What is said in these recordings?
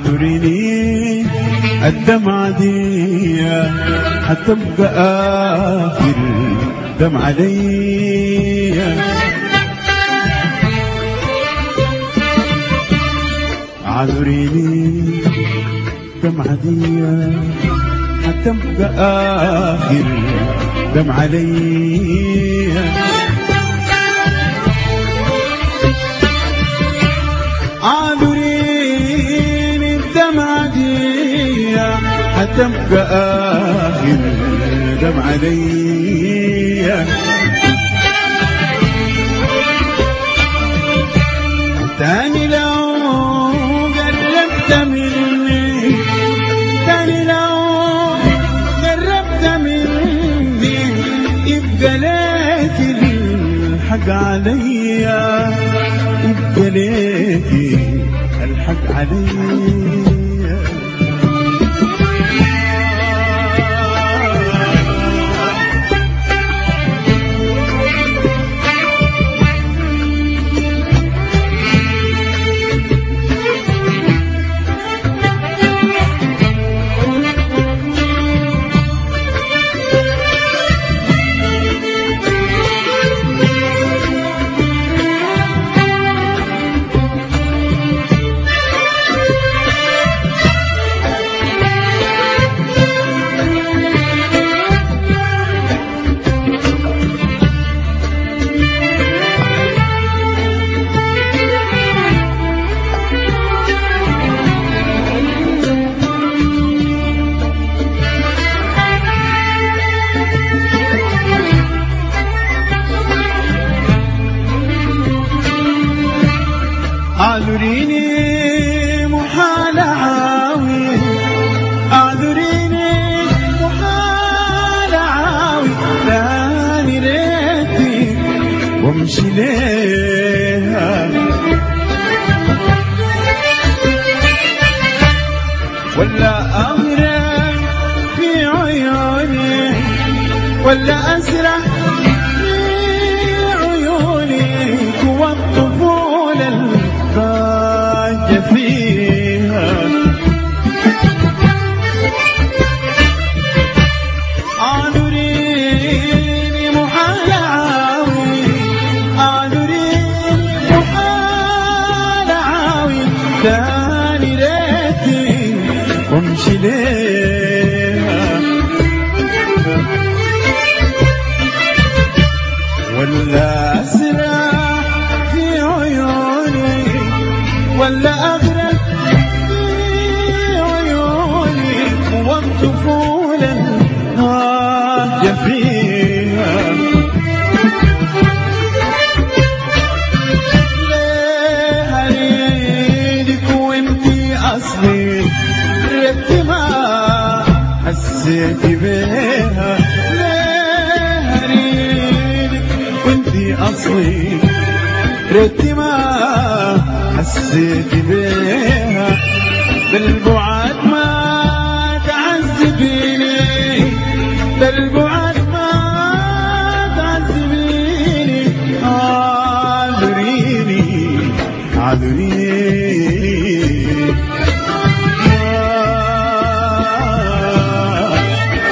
عذريني الدمعة دي حتبقى آخر دمعة ليا عذريني الدمعة دي حتبقى آخر دمعة ليا عذريني الدمعة دي حتبقى آخر دمعة ليا تاني لو قربت مني تاني لو قربت مني يبقى ليك الحق عليا يبقى ليك الحق عليا اعذريني محال عاوي اعذريني محال عاوي ثاني ريتي وامشي ليها ولا اغرق في عيوني ولا اسرح في عيونك والطفولة الضاجة فيها عذريني محال عاوي عذريني محال عاوي تاني ليتي وامشي ليها ولا أسرح في عيوني ولا أغرق في عيوني والطفولة ناجة فيها ليه أريدك وانتي أصلي ريت ما حسيت بيها ليه أريدك وانتي أصلي ريت ما حسيت بيها بالبعد ما تعذبيني بالبعد ما تعذبيني عذريني عذريني آه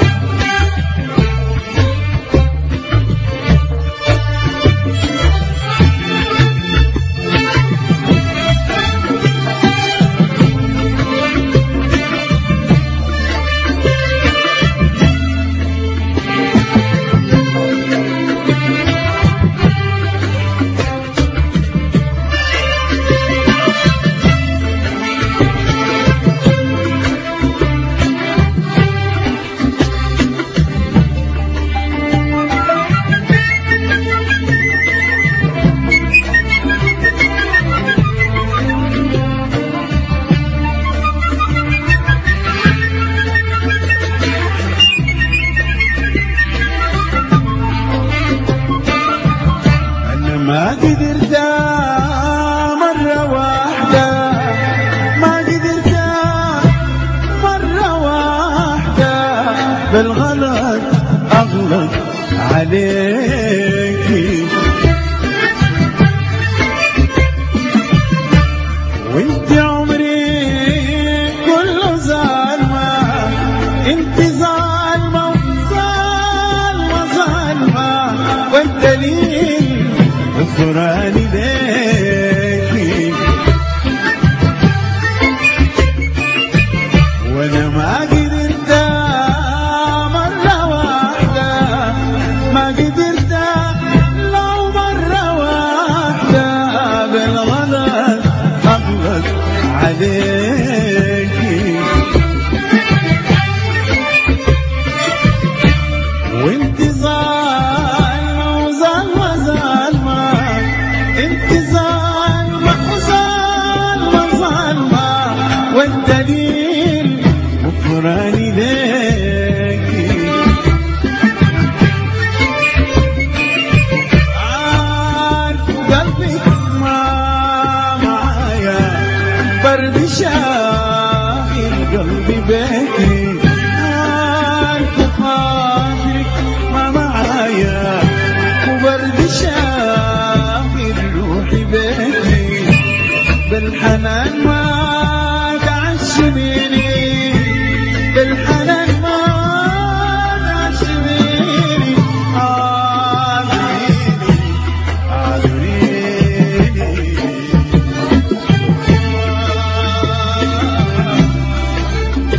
أنا ما قدرت مرة واحدة ما قدرت مرة واحدة بالغلط أغلط عليكي وانت عمري ليكي وانت ظالمة وظالمة ظالمة انت ظالمة وظالمة ظالمة والدليل غفراني ليكي عارف قلبك ما معايا برد شاغل قلبي بيتي عارف خاطرك ما معايا وبرد شاغل روحي بيتي بالحنان ما تعشميني بالحنان ما تعشميني عذريني عذريني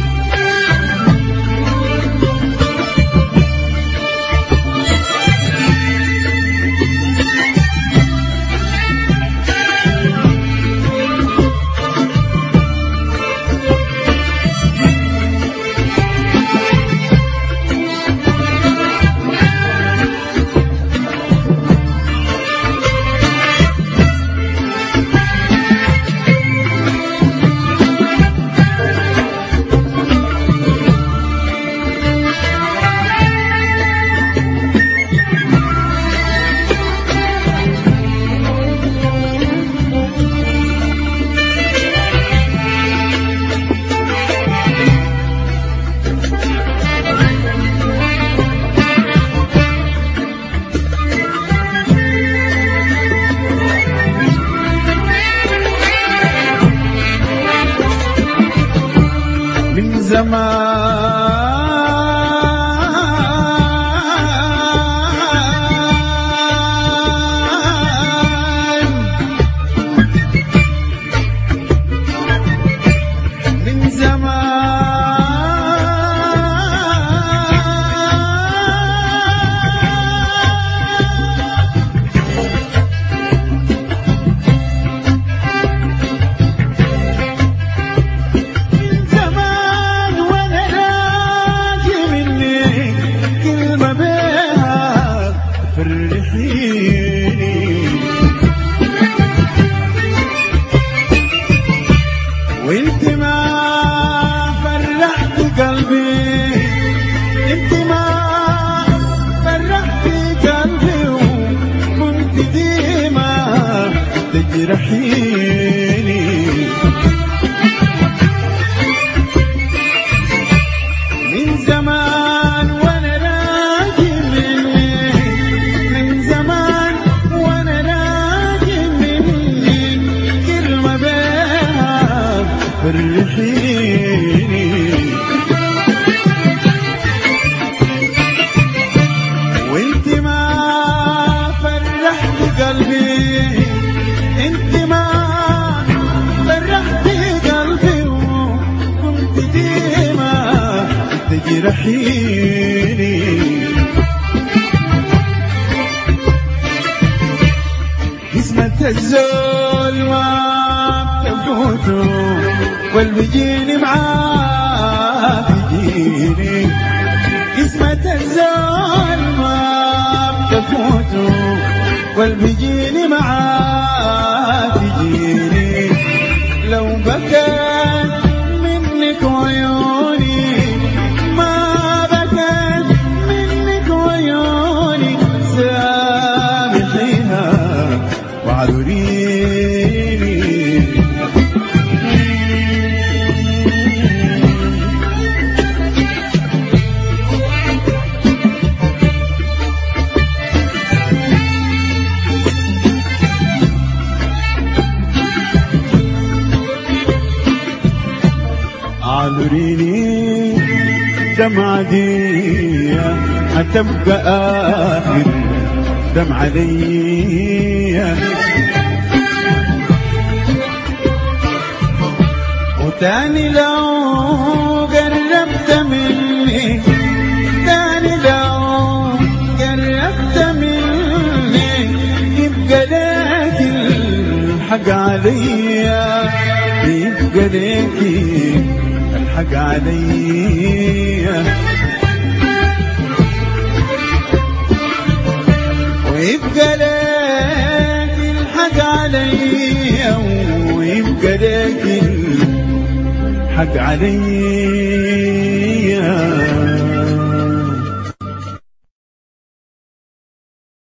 من زمان من زمان من زمان وانا راجي منك كلمة بيها فرحيني وانت ما فرحت قلبي انت ما فرحت قلبي وكنت ديما تجرحيني من زمان وانا راجي منك من زمان وانا راجي منك كلمة بيها فرحيني وانت ما فرحت قلبي انت ما فرحت قلبي وكنت ديما تجرحيني قسمة الزول ما تفوته والبيجيني معاه يجيني قسمة الزول ما تفوته والبيجيني معاه تجيني لو بكت منك عيوني ما بكت منك عيوني سامحيها واعذريني عذريني دمعة دي هتبقى آخر دمعة ليا وتاني لو قربت مني تاني لو قربت مني يبقى لك الحق عليا يبقى ليكي الحق عليا ويبقى لك الحق عليا ويبقى لك الحق عليا